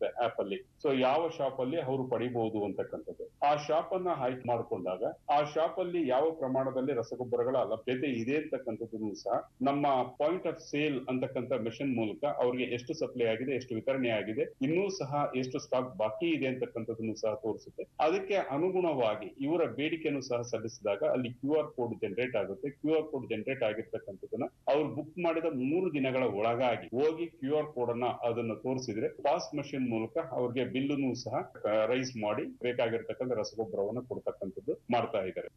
ಇರುತ್ತೆ ಆಪ್ ಅಲ್ಲಿ ಸೊ ಯಾವ ಶಾಪ್ ಅಲ್ಲಿ ಅವರು ಪಡಿಬಹುದು ಅಂತಕ್ಕಂಥದ್ದು ಆ ಶಾಪ್ ಅನ್ನ ಆಯ್ಕೆ ಮಾಡಿಕೊಂಡಾಗ ಆ ಶಾಪ್ ಅಲ್ಲಿ ಯಾವ ಪ್ರಮಾಣದಲ್ಲಿ ರಸಗೊಬ್ಬರಗಳ ಲಭ್ಯತೆ ಇದೆ ಅಂತಕ್ಕಂಥದ್ದನ್ನು ಸಹ ನಮ್ಮ ಪಾಯಿಂಟ್ ಆಫ್ ಸೇಲ್ ಅಂತಕ್ಕಂಥ ಮೆಷಿನ್ ಮೂಲಕ ಅವ್ರಿಗೆ ಎಷ್ಟು ಸಪ್ಲೈ ಆಗಿದೆ ಎಷ್ಟು ವಿತರಣೆ ಆಗಿದೆ ಇನ್ನೂ ಸಹ ಎಷ್ಟು ಸ್ಟಾಕ್ ಬಾಕಿ ಇದೆ ಅಂತಕ್ಕಂಥದ್ದನ್ನು ಸಹ ತೋರಿಸುತ್ತೆ ಅದಕ್ಕೆ ಅನುಗುಣವಾಗಿ ಇವರ ಬೇಡಿಕೆಯನ್ನು ಸಹ ಸಲ್ಲಿಸಿದಾಗ ಅಲ್ಲಿ ಕ್ಯೂ ಆರ್ ಕೋಡ್ ಜನರೇಟ್ ಆಗುತ್ತೆ ಕ್ಯೂ ಆರ್ ಕೋಡ್ ಜನರೇಟ್ ಆಗಿರ್ತಕ್ಕಂಥದ್ದನ್ನ ಅವ್ರು ಬುಕ್ ಮಾಡಿದ ಮೂರು ದಿನಗಳ ಒಳಗಾಗಿ ಹೋಗಿ ಕ್ಯೂ ಆರ್ ಕೋಡ್ ಅನ್ನ ಅದನ್ನು ತೋರಿಸಿದ್ರೆ ಪಾಸ್ ಮಷಿನ್ ಮೂಲಕ ಅವ್ರಿಗೆ ಬಿಲ್ಲನ್ನು ಸಹ ರೈಸ್ ಮಾಡಿ ಬೇಕಾಗಿರ್ತಕ್ಕಂಥ ರಸಗೊಬ್ಬರವನ್ನು ಕೊಡ್ತಕ್ಕಂಥದ್ದು ಮಾಡ್ತಾ ಇದ್ದಾರೆ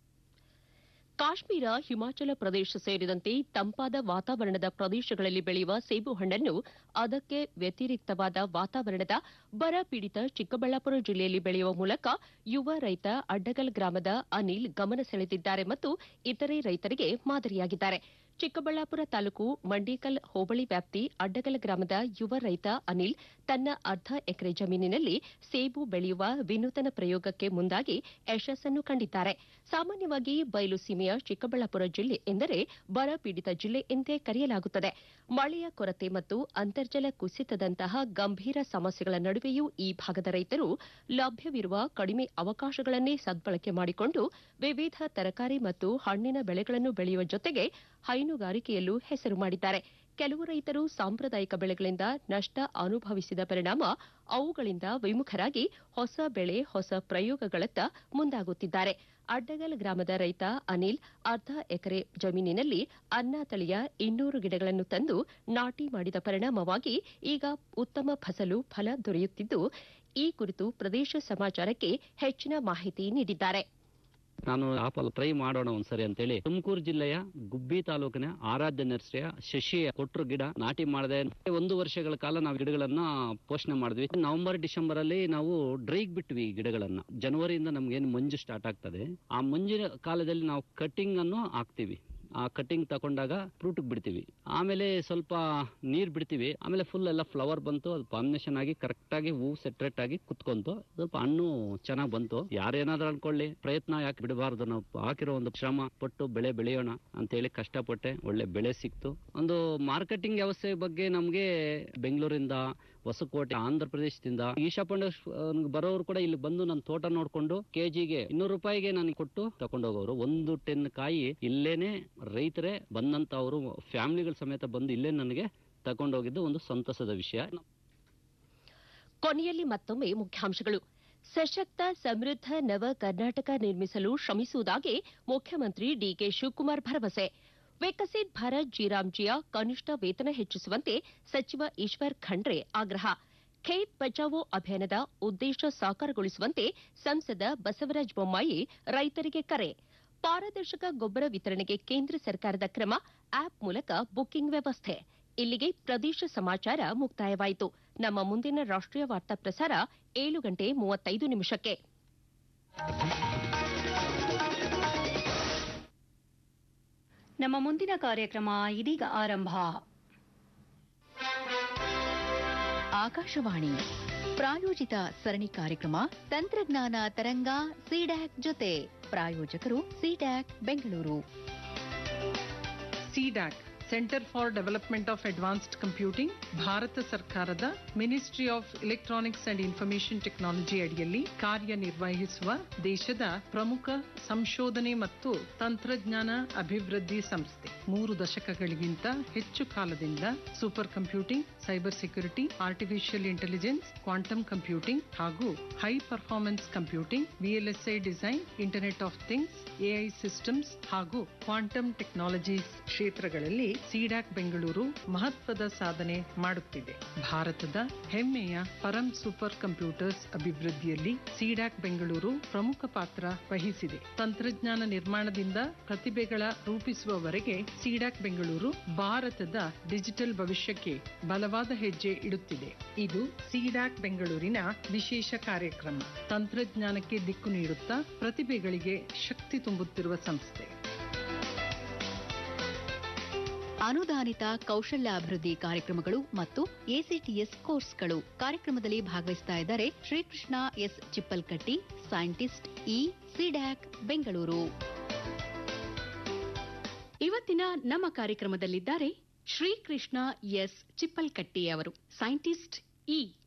ಕಾಶ್ಮೀರ ಹಿಮಾಚಲ ಪ್ರದೇಶ ಸೇರಿದಂತೆ ತಂಪಾದ ವಾತಾವರಣದ ಪ್ರದೇಶಗಳಲ್ಲಿ ಬೆಳೆಯುವ ಸೇಬು ಹಣ್ಣನ್ನು ಅದಕ್ಕೆ ವ್ಯತಿರಿಕ್ತವಾದ ವಾತಾವರಣದ ಬರ ಪೀಡಿತ ಚಿಕ್ಕಬಳ್ಳಾಪುರ ಜಿಲ್ಲೆಯಲ್ಲಿ ಬೆಳೆಯುವ ಮೂಲಕ ಯುವ ರೈತ ಅಡ್ಡಗಲ್ ಗ್ರಾಮದ ಅನಿಲ್ ಗಮನ ಸೆಳೆದಿದ್ದಾರೆ ಮತ್ತು ಇತರೆ ರೈತರಿಗೆ ಮಾದರಿಯಾಗಿದ್ದಾರೆ ಚಿಕ್ಕಬಳ್ಳಾಪುರ ತಾಲೂಕು ಮಂಡೇಕಲ್ ಹೋಬಳಿ ವ್ಯಾಪ್ತಿ ಅಡ್ಡಗಲ್ ಗ್ರಾಮದ ಯುವ ರೈತ ಅನಿಲ್ ತನ್ನ ಅರ್ಧ ಎಕರೆ ಜಮೀನಿನಲ್ಲಿ ಸೇಬು ಬೆಳೆಯುವ ವಿನೂತನ ಪ್ರಯೋಗಕ್ಕೆ ಮುಂದಾಗಿ ಯಶಸ್ಸನ್ನು ಕಂಡಿದ್ದಾರೆ ಸಾಮಾನ್ಯವಾಗಿ ಬಯಲು ಸೀಮೆಯ ಚಿಕ್ಕಬಳ್ಳಾಪುರ ಜಿಲ್ಲೆ ಎಂದರೆ ಬರ ಪೀಡಿತ ಜಿಲ್ಲೆ ಎಂದೇ ಕರೆಯಲಾಗುತ್ತದೆ ಮಳೆಯ ಕೊರತೆ ಮತ್ತು ಅಂತರ್ಜಲ ಕುಸಿತದಂತಹ ಗಂಭೀರ ಸಮಸ್ಯೆಗಳ ನಡುವೆಯೂ ಈ ಭಾಗದ ರೈತರು ಲಭ್ಯವಿರುವ ಕಡಿಮೆ ಅವಕಾಶಗಳನ್ನೇ ಸದ್ಬಳಕೆ ಮಾಡಿಕೊಂಡು ವಿವಿಧ ತರಕಾರಿ ಮತ್ತು ಹಣ್ಣಿನ ಬೆಳೆಗಳನ್ನು ಬೆಳೆಯುವ ಜೊತೆಗೆ ಹೈನುಗಾರಿಕೆಯಲ್ಲೂ ಹೆಸರು ಮಾಡಿದ್ದಾರೆ ಕೆಲವು ರೈತರು ಸಾಂಪ್ರದಾಯಿಕ ಬೆಳೆಗಳಿಂದ ನಷ್ಟ ಅನುಭವಿಸಿದ ಪರಿಣಾಮ ಅವುಗಳಿಂದ ವಿಮುಖರಾಗಿ ಹೊಸ ಬೆಳೆ ಹೊಸ ಪ್ರಯೋಗಗಳತ್ತ ಮುಂದಾಗುತ್ತಿದ್ದಾರೆ ಅಡ್ಡಗಲ್ ಗ್ರಾಮದ ರೈತ ಅನಿಲ್ ಅರ್ಧ ಎಕರೆ ಜಮೀನಿನಲ್ಲಿ ಅನ್ನ ತಳಿಯ ಇನ್ನೂರು ಗಿಡಗಳನ್ನು ತಂದು ನಾಟಿ ಮಾಡಿದ ಪರಿಣಾಮವಾಗಿ ಈಗ ಉತ್ತಮ ಫಸಲು ಫಲ ದೊರೆಯುತ್ತಿದ್ದು ಈ ಕುರಿತು ಪ್ರದೇಶ ಸಮಾಚಾರಕ್ಕೆ ಹೆಚ್ಚಿನ ಮಾಹಿತಿ ನೀಡಿದ್ದಾರೆ ನಾನು ಆಪಲ್ ಟ್ರೈ ಮಾಡೋಣ ಒಂದ್ಸರಿ ಅಂತೇಳಿ ತುಮಕೂರು ಜಿಲ್ಲೆಯ ಗುಬ್ಬಿ ತಾಲೂಕಿನ ಆರಾಧ್ಯ ನರ್ಸರಿಯ ಶಶಿ ಕೊಟ್ರು ಗಿಡ ನಾಟಿ ಮಾಡಿದೆ ಒಂದು ವರ್ಷಗಳ ಕಾಲ ನಾವು ಗಿಡಗಳನ್ನ ಪೋಷಣೆ ಮಾಡಿದ್ವಿ ನವೆಂಬರ್ ಡಿಸೆಂಬರ್ ಅಲ್ಲಿ ನಾವು ಡ್ರೈಗ್ ಬಿಟ್ವಿ ಈ ಗಿಡಗಳನ್ನ ಜನವರಿಯಿಂದ ನಮ್ಗೇನು ಮಂಜು ಸ್ಟಾರ್ಟ್ ಆಗ್ತದೆ ಆ ಮಂಜಿನ ಕಾಲದಲ್ಲಿ ನಾವು ಕಟ್ಟಿಂಗ್ ಅನ್ನು ಹಾಕ್ತಿವಿ ಆ ಕಟ್ಟಿಂಗ್ ತಕೊಂಡಾಗ ಫ್ರೂಟ್ ಬಿಡ್ತೀವಿ ಆಮೇಲೆ ಸ್ವಲ್ಪ ನೀರ್ ಬಿಡ್ತೀವಿ ಆಮೇಲೆ ಫುಲ್ ಎಲ್ಲ ಫ್ಲವರ್ ಬಂತು ಅದು ಪಾಮಿನೇಷನ್ ಆಗಿ ಕರೆಕ್ಟ್ ಆಗಿ ಹೂ ಸೆಟ್ರೇಟ್ ಆಗಿ ಕುತ್ಕೊಂತು ಸ್ವಲ್ಪ ಹಣ್ಣು ಚೆನ್ನಾಗಿ ಬಂತು ಯಾರೇನಾದ್ರೂ ಅನ್ಕೊಳ್ಳಿ ಪ್ರಯತ್ನ ಯಾಕೆ ಬಿಡಬಾರ್ದು ನಾವು ಹಾಕಿರೋ ಒಂದು ಶ್ರಮ ಪಟ್ಟು ಬೆಳೆ ಬೆಳೆಯೋಣ ಅಂತೇಳಿ ಕಷ್ಟಪಟ್ಟೆ ಒಳ್ಳೆ ಬೆಳೆ ಸಿಕ್ತು ಒಂದು ಮಾರ್ಕೆಟಿಂಗ್ ವ್ಯವಸ್ಥೆ ಬಗ್ಗೆ ನಮ್ಗೆ ಬೆಂಗಳೂರಿಂದ ಹೊಸಕೋಟೆ ಆಂಧ್ರ ಪ್ರದೇಶದಿಂದ ಈಶಾಪಂಡ ಬರೋರು ಕೂಡ ಇಲ್ಲಿ ಬಂದು ನನ್ನ ತೋಟ ನೋಡ್ಕೊಂಡು ಕೆಜಿಗೆ ಇನ್ನೂರು ರೂಪಾಯಿಗೆ ನನಗೆ ಕೊಟ್ಟು ತಗೊಂಡೋಗೋರು ಒಂದು ಟೆನ್ ಕಾಯಿ ಇಲ್ಲೇನೆ ರೈತರೇ ಬಂದಂತವರು ಫ್ಯಾಮಿಲಿಗಳ ಸಮೇತ ಬಂದು ಇಲ್ಲೇ ನನಗೆ ತಗೊಂಡೋಗಿದ್ದು ಒಂದು ಸಂತಸದ ವಿಷಯ ಕೊನೆಯಲ್ಲಿ ಮತ್ತೊಮ್ಮೆ ಮುಖ್ಯಾಂಶಗಳು ಸಶಕ್ತ ಸಮೃದ್ಧ ನವ ಕರ್ನಾಟಕ ನಿರ್ಮಿಸಲು ಶ್ರಮಿಸುವುದಾಗಿ ಮುಖ್ಯಮಂತ್ರಿ ಡಿಕೆ ಶಿವಕುಮಾರ್ ಭರವಸೆ ವಿಕಸಿತ್ ಭಾರತ್ ಜಿರಾಮ್ಜಿಯ ಕನಿಷ್ಠ ವೇತನ ಹೆಚ್ಚಿಸುವಂತೆ ಸಚಿವ ಈಶ್ವರ್ ಖಂಡ್ರೆ ಆಗ್ರಹ ಖೇತ್ ಬಚಾವೋ ಅಭಿಯಾನದ ಉದ್ದೇಶ ಸಾಕಾರಗೊಳಿಸುವಂತೆ ಸಂಸದ ಬಸವರಾಜ ಬೊಮ್ಮಾಯಿ ರೈತರಿಗೆ ಕರೆ ಪಾರದರ್ಶಕ ಗೊಬ್ಬರ ವಿತರಣೆಗೆ ಕೇಂದ್ರ ಸರ್ಕಾರದ ಕ್ರಮ ಆಪ್ ಮೂಲಕ ಬುಕಿಂಗ್ ವ್ಯವಸ್ಥೆ ಇಲ್ಲಿಗೆ ಪ್ರದೇಶ ಸಮಾಚಾರ ಮುಕ್ತಾಯವಾಯಿತು ನಮ್ಮ ಮುಂದಿನ ರಾಷ್ಟ್ರೀಯ ವಾರ್ತಾ ಪ್ರಸಾರ ಏಳು ಗಂಟೆ ಮೂವತ್ತೈದು ನಿಮಿಷಕ್ಕೆ ನಮ್ಮ ಮುಂದಿನ ಕಾರ್ಯಕ್ರಮ ಇದೀಗ ಆರಂಭ ಆಕಾಶವಾಣಿ ಪ್ರಾಯೋಜಿತ ಸರಣಿ ಕಾರ್ಯಕ್ರಮ ತಂತ್ರಜ್ಞಾನ ತರಂಗ ಸಿಡ್ಯಾಕ್ ಜೊತೆ ಪ್ರಾಯೋಜಕರು CDAC Bengaluru CDAC centre for development of advanced computing Bharat ಸರ್ಕಾರದ ministry of electronics and information technology ಅಡಿಯಲ್ಲಿ ಕಾರ್ಯನಿರ್ವಹಿಸುವ ದೇಶದ ಪ್ರಮುಖ ಸಂಶೋಧನೆ ಮತ್ತು ತಂತ್ರಜ್ಞಾನ ಅಭಿವೃದ್ಧಿ ಸಂಸ್ಥೆ ಮೂರು ದಶಕಗಳಿಗಿಂತ ಹೆಚ್ಚು ಕಾಲದಿಂದ super computing cyber security artificial intelligence quantum computing ಹಾಗೂ high performance computing VLSI design internet of things AI systems ಹಾಗೂ ಕ್ವಾಂಟಮ್ ಟೆಕ್ನಾಲಜೀಸ್ ಕ್ಷೇತ್ರಗಳಲ್ಲಿ ಸಿಡಾಕ್ ಬೆಂಗಳೂರು ಮಹತ್ವದ ಸಾಧನೆ ಮಾಡುತ್ತಿದೆ ಭಾರತದ ಹೆಮ್ಮೆಯ ಪರಂ ಸೂಪರ್ ಕಂಪ್ಯೂಟರ್ಸ್ ಅಭಿವೃದ್ಧಿಯಲ್ಲಿ ಸಿಡಾಕ್ ಬೆಂಗಳೂರು ಪ್ರಮುಖ ಪಾತ್ರ ವಹಿಸಿದೆ ತಂತ್ರಜ್ಞಾನ ನಿರ್ಮಾಣದಿಂದ ಪ್ರತಿಭೆಗಳ ರೂಪಿಸುವವರೆಗೆ ಸಿಡಾಕ್ ಬೆಂಗಳೂರು ಭಾರತದ ಡಿಜಿಟಲ್ ಭವಿಷ್ಯಕ್ಕೆ ಬಲವಾದ ಹೆಜ್ಜೆ ಇಡುತ್ತಿದೆ ಇದು ಸಿಡಾಕ್ ಬೆಂಗಳೂರಿನ ವಿಶೇಷ ಕಾರ್ಯಕ್ರಮ ತಂತ್ರಜ್ಞಾನಕ್ಕೆ ದಿಕ್ಕು ನೀಡುತ್ತಾ ಪ್ರತಿಭೆಗಳಿಗೆ ಶಕ್ತಿ ತುಂಬುತ್ತಿರುವ ಸಂಸ್ಥೆ ಅನುದಾನಿತ ಕೌಶಲ್ಯಾಭಿವೃದ್ಧಿ ಕಾರ್ಯಕ್ರಮಗಳು ಮತ್ತು ಎಸಿಟಿಎಸ್ ಕೋರ್ಸ್ಗಳು ಕಾರ್ಯಕ್ರಮದಲ್ಲಿ ಭಾಗವಹಿಸ್ತಾ ಇದ್ದಾರೆ Srikrishna S Chippalkatti scientist E CDAC Bengaluru ಇವತ್ತಿನ ನಮ್ಮ ಕಾರ್ಯಕ್ರಮದಲ್ಲಿದ್ದಾರೆ ಶ್ರೀಕೃಷ್ಣ ಎಸ್ ಚಿಪ್ಪಲ್ಕಟ್ಟಿ ಅವರು ಸೈಂಟಿಸ್ಟ್ ಇ